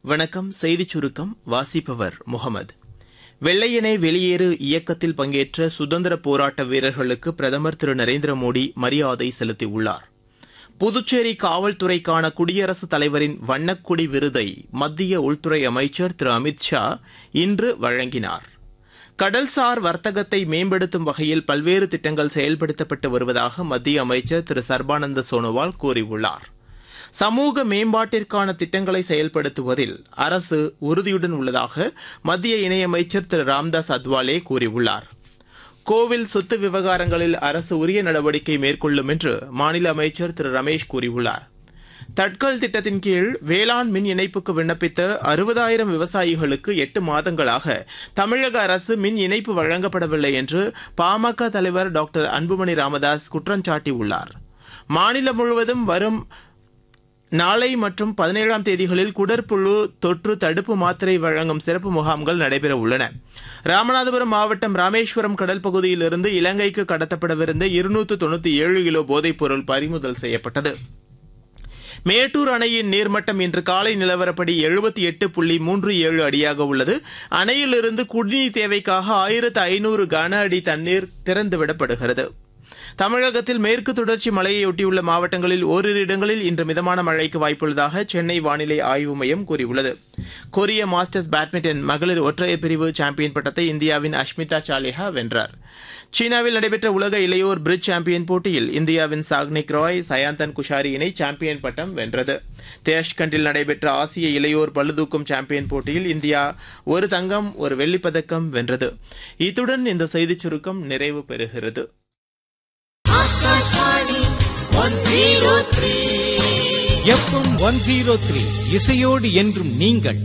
வணக்கம் செய்திச் சுருக்கம் வாசிப்பவர் முகமது வெள்ளையனே வெளியேறு இயக்கத்தில் பங்கேற்ற சுதந்திர போராட்ட வீரர்களுக்கு பிரதமர் திரு நரேந்திர மோடி மரியாதை செலுத்தியுள்ளார் புதுச்சேரி காவல்துறைக்கான குடியரசுத் தலைவரின் வண்ணக்கொடி விருதை மத்திய உள்துறை அமைச்சர் திரு அமித் ஷா இன்று வழங்கினார் கடல்சார் வர்த்தகத்தை மேம்படுத்தும் வகையில் பல்வேறு திட்டங்கள் செயல்படுத்தப்பட்டு வருவதாக மத்திய அமைச்சர் திரு சர்பானந்த சோனோவால் கூறியுள்ளார் சமூக மேம்பாட்டிற்கான திட்டங்களை செயல்படுத்துவதில் அரசு உறுதியுடன் உள்ளதாக மத்திய இணையமைச்சர் திரு ராம்தாஸ் அத்வாலே கூறியுள்ளார் கோவில் சொத்து விவகாரங்களில் அரசு உரிய நடவடிக்கை மேற்கொள்ளும் என்று மாநில அமைச்சர் திரு ரமேஷ் கூறியுள்ளார் தட்கல் திட்டத்தின் கீழ் வேளாண் மின் இணைப்புக்கு விண்ணப்பித்த அறுபதாயிரம் விவசாயிகளுக்கு எட்டு மாதங்களாக தமிழக அரசு மின் இணைப்பு வழங்கப்படவில்லை என்று பாமக தலைவர் டாக்டர் அன்புமணி ராமதாஸ் குற்றம் சாட்டியுள்ளார் மாநிலம் முழுவதும் வரும் நாளை மற்றும் பதினேழாம் தேதிகளில் குடற்புழு தொற்று தடுப்பு மாத்திரை வழங்கும் சிறப்பு முகாம்கள் நடைபெற உள்ளன ராமநாதபுரம் மாவட்டம் ராமேஸ்வரம் கடல் பகுதியிலிருந்து இலங்கைக்கு கடத்தப்படவிருந்த இருநூற்று தொண்ணூற்றி ஏழு கிலோ போதைப் பொருள் பறிமுதல் செய்யப்பட்டது மேட்டூர் அணையின் நீர்மட்டம் இன்று காலை நிலவரப்படி எழுபத்தி எட்டு புள்ளி மூன்று ஏழு அடியாக உள்ளது அணையிலிருந்து குடிநீர் தேவைக்காக ஆயிரத்து ஐநூறு கன அடி தண்ணீர் திறந்துவிடப்படுகிறது தமிழகத்தில் மேற்கு தொடர்ச்சி மலையையொட்டியுள்ள மாவட்டங்களில் ஓரிரு இடங்களில் இன்று மிதமான மழைக்கு வாய்ப்புள்ளதாக சென்னை வானிலை ஆய்வு மையம் கூறியுள்ளது கொரிய மாஸ்டர்ஸ் பேட்மிண்டன் மகளிர் ஒற்றையர் பிரிவு சாம்பியன் பட்டத்தை இந்தியாவின் அஷ்மிதா சாலிஹா வென்றார் சீனாவில் நடைபெற்ற உலக இளையோர் பிரிட்ஜ் சாம்பியன் போட்டியில் இந்தியாவின் சாக்னிக் ராய் சயாந்தன் குஷாரி இணை சாம்பியன் பட்டம் வென்றது தேஷ்கண்டில் நடைபெற்ற ஆசிய இளையோர் பளுதூக்கும் சாம்பியன் போட்டியில் இந்தியா ஒரு தங்கம் ஒரு வெள்ளிப்பதக்கம் வென்றது இத்துடன் இந்த செய்திச் சுருக்கம் நிறைவு பெறுகிறது எஃப்எம் ஒன் ஜீரோ த்ரீ இசையோடு என்றும் நீங்கள்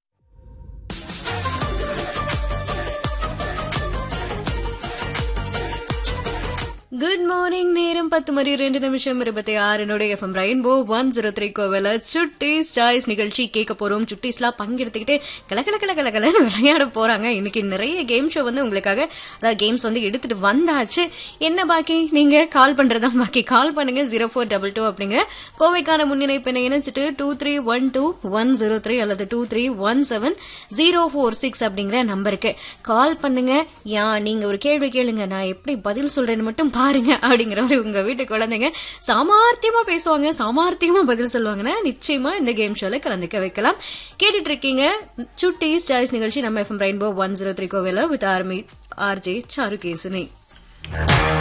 குட் மார்னிங் நேரம் பத்து மணி ரெண்டு நிமிஷம் இருபத்தி ஆறு என்னுடைய FM rainbow one zero three கோவில சுட்டீஸ் சாய்ஸ் நிகழ்ச்சி கேட்க போறோம் சுட்டீஸ்லாம் பங்கெடுத்துக்கிட்டு கலக்கல கல கல கலன்னு விளையாட போறாங்க இன்னைக்கு நிறைய கேம் ஷோ வந்து உங்களுக்காக அதாவது கேம்ஸ் வந்து எடுத்துட்டு வந்தாச்சு என்ன பாக்கி நீங்க கால் பண்றதா பாக்கி கால் பண்ணுங்க ஜீரோ ஃபோர் டபுள் டூ அப்படிங்கிற கோவைக்கான முன்னிணைப்பினை இணைச்சிட்டு two three one two one zero three அல்லது two three one seven zero four six அப்படிங்கிற நம்பருக்கு கால் பண்ணுங்க யா நீங்க ஒரு கேள்வி கேளுங்க நான் எப்படி பதில் சொல்றேன்னு மட்டும் பாருங்க அப்படிங்கிற ஒரு உங்க வீட்டு குழந்தைங்க சாமர்த்தியமா பேசுவாங்க சாமர்த்தியமா பதில் சொல்லுவாங்கன்னா நிச்சயமா இந்த கேம் ஷோல கலந்துக்க வைக்கலாம் கேட்டுட்டு இருக்கீங்க சுட்டீஸ் சாய்ஸ் நிகழ்ச்சி நம்ம FM rainbow one zero three கோவில வித் ஆர்மி ஆர்ஜே சாருகேசனி